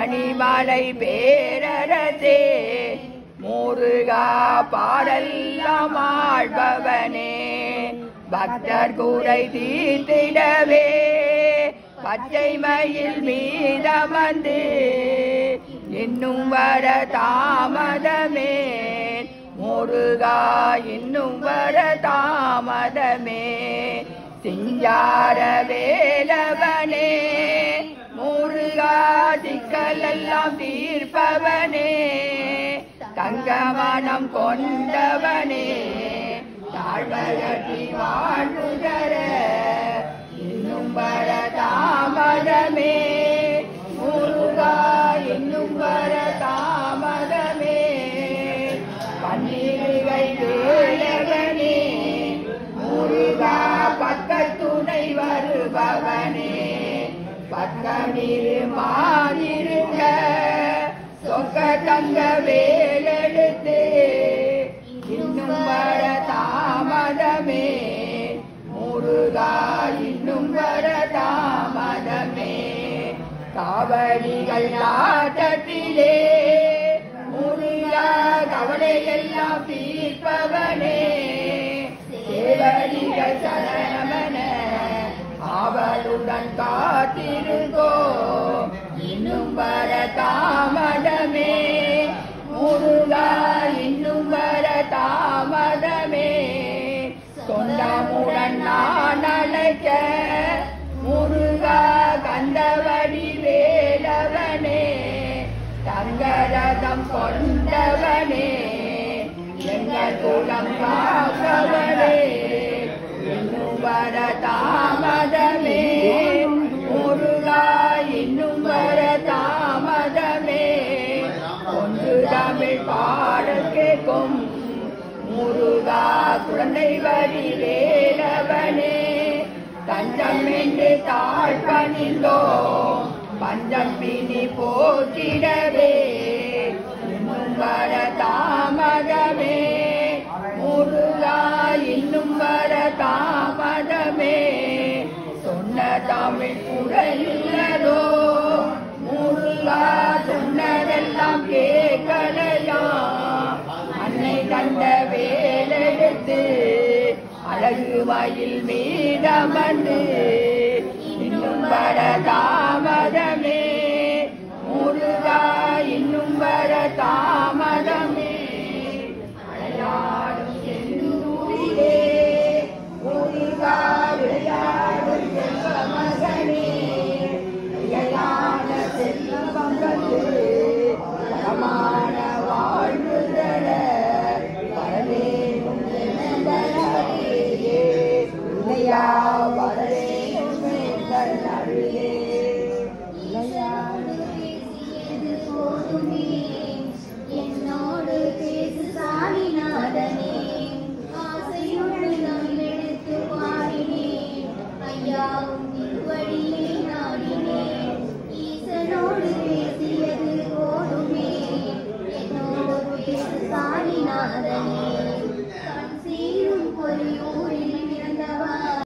பனிமலை பேரரசே முருகா பாடெல்லாம் ஆழ்பவனே பக்தர் கூரை தீர்த்திடவே பச்சை மயில் மீதமந்து இன்னும் வர தாமதமே முருகா இன்னும் வர தாமதமே சிங்கார வேலவனே முருகா சிக்கலெல்லாம் தீர்ப்பவனே தங்கமனம் கொண்டவனே தாழ்வகட்டி வாழ்வுதர இன்னும் வர தாமதமே முருகா இன்னும் வர தாமதமே பன்னிருகை வேலவனே முருகா பக்கத்துணை வருபவனே பக்கமிரு மாதிருங்க சொக்க தங்க வேலெடுத்து இன்னும் வர தாமதமே முருகா இன்னும் வர தாமதமே காவடிகள் ஆட்டத்திலே முருகா கவலை எல்லாம் தீர்ப்பவனே சேவடிகள் சரணமன அவளுடன் காத்திருங்கோ இன்னும் வர தாமதமே முருகா இன்னும் வர தாமதமே சொந்தமுடன் நான் அழைக்க முருகா கண்டவடி வேலவனே தங்கரதம் கொண்டவனே எங்கள் குலம் காப்பவனே இன்னும் வர தாமதமே முருகா இன்னும் வர தாமதமே ஒன்று தமிழ் பாடல் கேட்கும் முருகா குழந்தை வரி வேலவனே தஞ்சம் என்று தாழ்பணிந்தோ பஞ்சம் பினி போற்றிடவே இன்னும் வர தாமதமே முருகா இன்னும் வர தாமதமே சொன்ன தமிழ் குறையில்லதோ முருகா சொன்னதெல்லாம் கேட்கலையா அன்னை கண்ட வேலெடுத்து அழகு மயில் மீதமந்து இன்னும் வர தாமதமே முருகா இன்னும் வர தாமதமே